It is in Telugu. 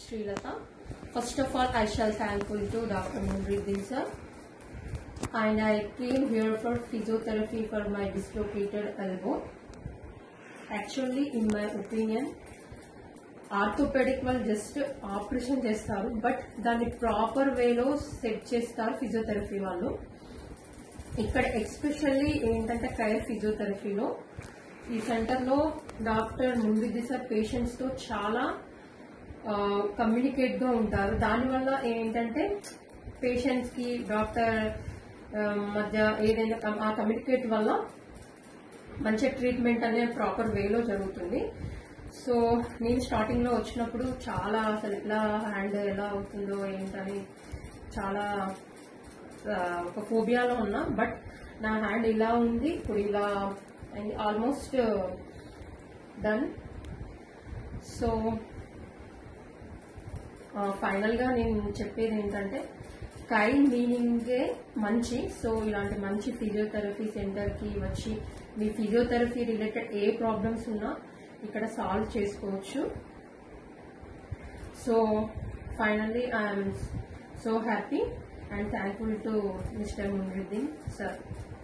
Srilata. First of all, I shall thankful to Dr. Munriddin sir. And I came here for physiotherapy for my dislocated elbow. Actually, in my opinion, orthopaedic వాళ్ళు జస్ట్ ఆపరేషన్ చేస్తారు బట్ దాన్ని ప్రాపర్ వేలో సెట్ చేస్తారు ఫిజియోథెరపీ వాళ్ళు ఇక్కడ ఎక్స్పెషల్లీ ఏంటంటే కైర్ ఫిజియోథెరపీలో ఈ సెంటర్లో డాక్టర్ ముందు సార్ పేషెంట్స్ తో చాలా కమ్యూనికేట్ గా ఉంటారు దానివల్ల ఏంటంటే పేషెంట్స్ కి డాక్టర్ మధ్య ఏదైనా కమ్- ఆ కమ్యూనికేట్ వల్ల మంచి ట్రీట్మెంట్ అనేది ప్రాపర్ వేలో జరుగుతుంది సో నేను స్టార్టింగ్ లో వచ్చినప్పుడు చాలా అసలు ఎట్లా హ్యాండ్ ఎలా అవుతుందో ఏంటని చాలా ఆ, ఒక ఫోబియాలో ఉన్నా బట్ నా హ్యాండ్ ఇలా ఉంది ఇప్పుడు ఇలా ఆల్మోస్ట్ డన్ సో ఫైనల్ గా నేను చెప్పేది ఏంటంటే కైండ్ మీనింగే మంచి సో ఇలాంటి మంచి ఫిజియోథెరపీ సెంటర్ కి వచ్చి మీ ఫిజియోథెరపీ రిలేటెడ్ ఏ ప్రాబ్లమ్స్ ఉన్నా ఇక్కడ సాల్వ్ చేసుకోవచ్చు so finally I'm so happy and thankful to mister Munruddin sir